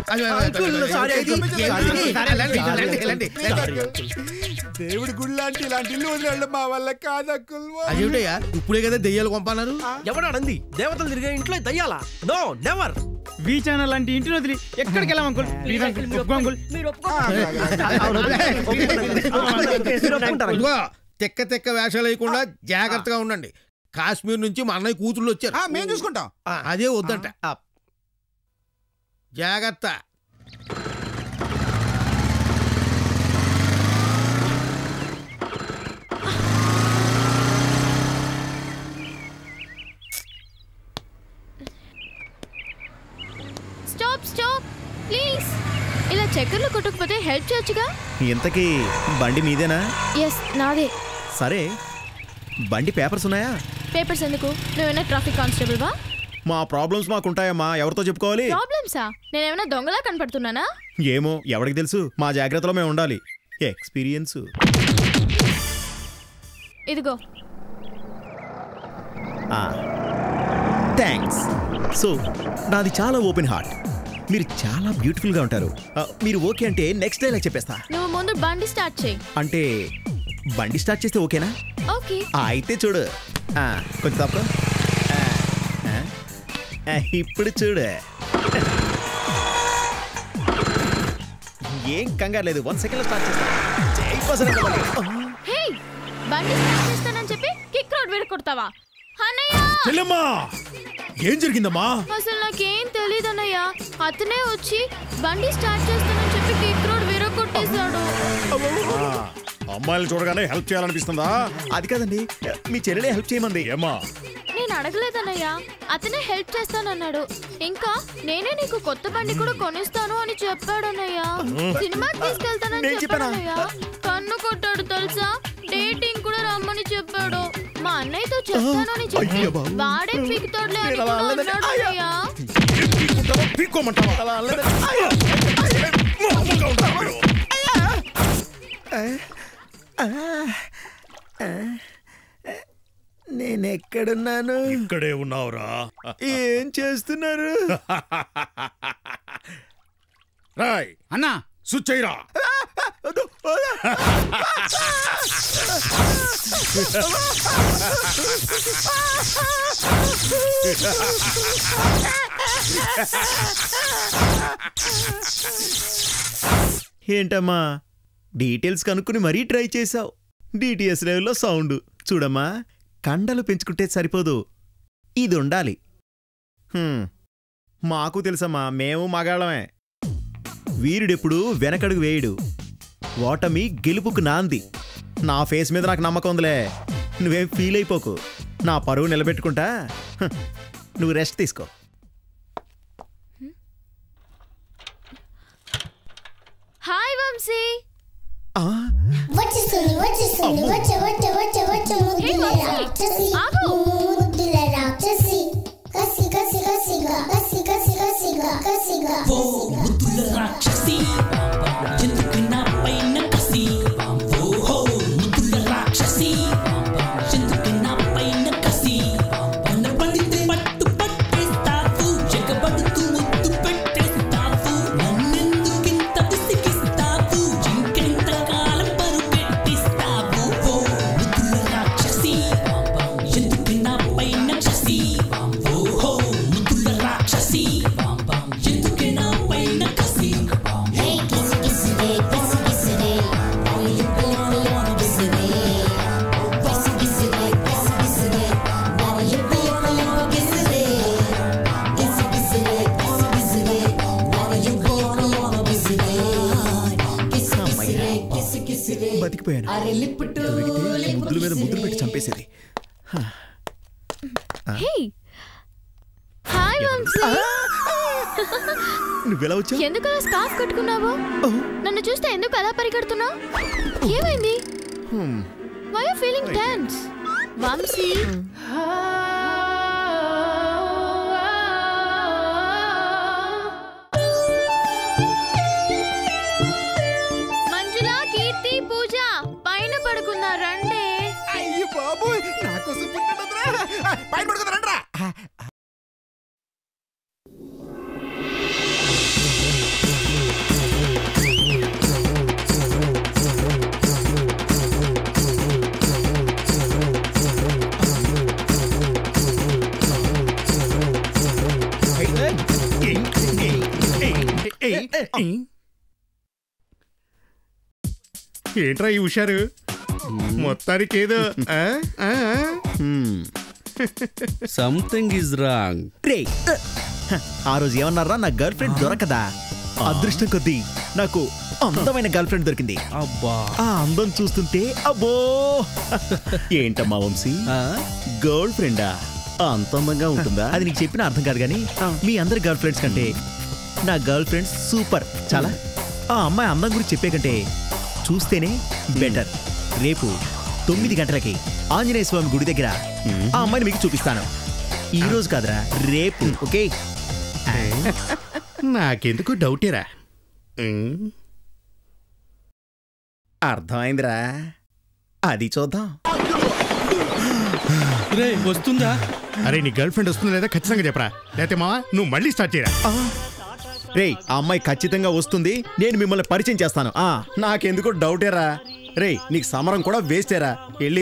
Uncle, sorry, ఇది- uncle. ఏమిటి? Sorry, వెళ్ళండి, sorry, వెళ్ళండి, అంకుల్. వెళ్ళండి. Sorry, uncle. దేవుడి గుడి లాంటి ఇలాంటి ఇల్లు వదిలేళ్ళం మా వల్ల కాదు అంకుల్ అదేమిటయ్యా ఇప్పుడే కదా దెయ్యాలు పంపన్నారు ఎవడాడంది దేవతలు తిరిగే ఇంట్లో దయ్యాలా నో నెవర్ వి ఛానల్ లాంటి ఇంటిని వదిలి ఎక్కడికి వెళ్ళాం అంకుల్ ప్లీజ్ అంకుల్ ఒప్పుకో అంకుల్ ఇదిగో తెక్క తెక్క వేషాలు వేయకుండా జాగ్రత్తగా ఉండండి కాశ్మీర్ నుంచి మా అన్నయ్య కూతుళ్ళు వచ్చారు మేము చూసుకుంటాం అదే వద్దంట జాగ్రత్త స్టాప్ స్టాప్ ప్లీజ్ ఇలా చక్కర్లు కొట్టకపోతే హెల్ప్ చేయొచ్చుగా ఇంతకీ బండి మీదేనా ఎస్ నాదే సరే బండి పేపర్స్ ఉన్నాయా పేపర్స్ ఎందుకు నువ్వేనా ట్రాఫిక్ కానిస్టేబుల్ వా మా ప్రాబ్లమ్స్ మాకుంటాయమ్మా ఎవరితో చెప్పుకోవాలి ప్రాబ్లమ్సా నేనేమైనా దొంగలా కనపడుతున్నానా ఏమో ఎవరికి తెలుసు మా జాగ్రత్తలో మేము ఉండాలి ఎక్స్పీరియన్స్ ఇదిగో థ్యాంక్స్ సో నాది చాలా ఓపెన్ హార్ట్ మీరు చాలా బ్యూటిఫుల్గా ఉంటారు ఆ, మీరు ఓకే అంటే నెక్స్ట్ డే చెప్పేస్తా నువ్వు ముందు బండి స్టార్ట్ చేయి అంటే బండి స్టార్ట్ చేస్తే ఓకేనా ఓకే ఆ, అయితే చూడు ఆ, కొంచెం తప్ప ఇప్పుడు చూడు ఏం కంగారు లేదు వన్ సెకండ్ స్టార్ట్ చేస్తా జై బసవన్న బలి. హే బండి స్టార్ట్ చేస్తానని చెప్పి కిక్ రోడ్ విడగొడతావా అన్నయ్య చెల్లెమ్మా ఏం జరిగిందమ్మా అసలు నాకేం తెలియదు అన్నయ్య అతనే వచ్చి బండి స్టార్ట్ చేస్తానని చెప్పి కిక్ రోడ్ విరగొట్టేశాడు అమ్మాయిలు చూడగానే హెల్ప్ చేయాలనిపిస్తుందా అది కాదండి మీ చెల్లెలే హెల్ప్ చేయమంది ఏమా నేను అడగలేదన్నయ్య అతనే హెల్ప్ చేస్తానన్నాడు ఇంకా నేనే నీకు కొత్త బండి కూడా కొనిస్తాను అని చెప్పాడన్నయ్య సినిమాకి తీసుకెళ్తానని నేను చెప్పానా? చెప్పాడన్నయ్య కన్ను కొట్టాడు తెలుసా డేటింగ్ కూడా రమ్మని చెప్పాడు మా అన్నయ్యతో చెప్తాను అని చెప్పి అయ్య బాబు. వాడే పీకుతాడులే అని నేను అలా కూడా అనలేదే. అన్నాడు అన్నయ్య పీక్కోమంటావా అలా అనలేదు. నేనెక్కడున్నాను ఇక్కడే ఉన్నావురా ఏం చేస్తున్నారు రాయ్ అన్నా స్విచ్ అయ్యిరా ఏంటమ్మా డీటెయిల్స్ కనుక్కుని మరీ ట్రై చేశావు డిటిఎస్ లెవెల్లో సౌండ్ చూడమ్మా కండలు పెంచుకుంటే సరిపోదు ఇది ఉండాలి హ్మ్. మాకు తెలుసమ్మా మేము మగాళ్ళమే వీరుడెప్పుడు వెనకడుగు వేయడు ఓటమి గెలుపుకు నాంది నా ఫేస్ మీద నాకు నమ్మకం ఉందిలే నువ్వేం ఫీల్ అయిపోకు నా పరువు నిలబెట్టుకుంటా హ్. నువ్వు రెస్ట్ తీసుకో హాయ్ వంశీ వచ్చేస్తుంది వచ్చేస్తుంది వచ్చే వచ్చే వచ్చే వచ్చే ముద్దుల రాక్షసి ముద్దుల రాక్షసి కసి కసి కసిగా కసి కసి కసిగా కసిగా ముద్దుల రాక్షసి ఎందుకు నా పైన కసి ఓహో ముద్దుల రాక్షసి ఎందుకు నా పైన కసి పన్న పడితే పట్టు పట్టేస్తావు జగబడుతూ ముద్దు పెట్టేస్తావు నన్నెందుకింత విసిగిస్తావు ఇంకెంత కాలం పరు పెట్టిస్తావు ఓ ముద్దుల రాక్షసి ఎందుకు నా పైన కసి ఓహో ముద్దుల రాక్షసి ఎందుకు నా పైన కసి హే కిసి కిసి రే కిసి కిసి రే లిప్పు లిప్పు లిప్పు కిసి రే కిసి కిసి రే కిసి కిసి రే లిప్పు లిప్పు లిప్పు కిసి రే కిసి కిసి రే కిసి కిసి రే లిప్పు లిప్పు లిప్పు కిసి రే కిసి కిసి రే కిసి కిసి రే బతికిపోయాను అరే లిప్పు టు దొరికితే ముద్దుల మీద ముద్దులు పెట్టి చంపేసేది హే హాయ్ వంశీ నువ్వెలా వచ్చావు ఎందుకు అలా స్కార్ఫ్ కట్టుకున్నావు నన్ను చూస్తే ఎందుకు అలా పరిగెడుతున్నావు ఏమైంది hmm. Why you feeling tense Vamshi Manjula Keerthi Pooja పైన పడుకున్నా రండి అయ్యి బాబు నాకోసం పుట్టినరా పైన పడుకుంటారంట్రా ఏంట్రా ఈ హుషారు మొత్తానికి ఏదో ఆ? ఆ? ఆ? హ్మ్. సంథింగ్ ఇస్ రాంగ్ రే హ, ఆ రోజు ఏమన్నారా నా గర్ల్ ఫ్రెండ్ దొరకదా అదృష్టం కొద్దీ నాకు అందమైన గర్ల్ ఫ్రెండ్ దొరికింది అబ్బా ఆ అందం చూస్తుంటే అబ్బో ఏంటమ్మా వంశీ గర్ల్ ఫ్రెండా అంత అందంగా ఉంటుందా అది నీకు చెప్పిన అర్థం కాదు కానీ మీ అందరి గర్ల్ ఫ్రెండ్స్ కంటే నా గర్ల్ ఫ్రెండ్స్ సూపర్ చాలా ఆ అమ్మాయి అందం గురించి చెప్పే కంటే చూస్తేనే బెటర్ రేపు తొమ్మిది గంటలకి ఆంజనేయ స్వామి గుడి దగ్గర ఆ అమ్మాయిని మీకు చూపిస్తాను ఈ రోజు కాదురా రేపు ఓకే నాకెందుకు డౌటేరా ఉమ్. అర్థమైందిరా అది చూద్దాం రే వస్తుందా అరే నీ గర్ల్ ఫ్రెండ్ వస్తుందా లేదా ఖచ్చితంగా చెప్పరా లేకపోతే మావా నువ్వు మళ్ళీ స్టార్ట్ చేయరా రే ఆ అమ్మాయి ఖచ్చితంగా వస్తుంది నేను మిమ్మల్ని పరిచయం చేస్తాను ఆ నాకెందుకో డౌటేరా రే నీకు సమరం కూడా వేస్తేరా వెళ్ళి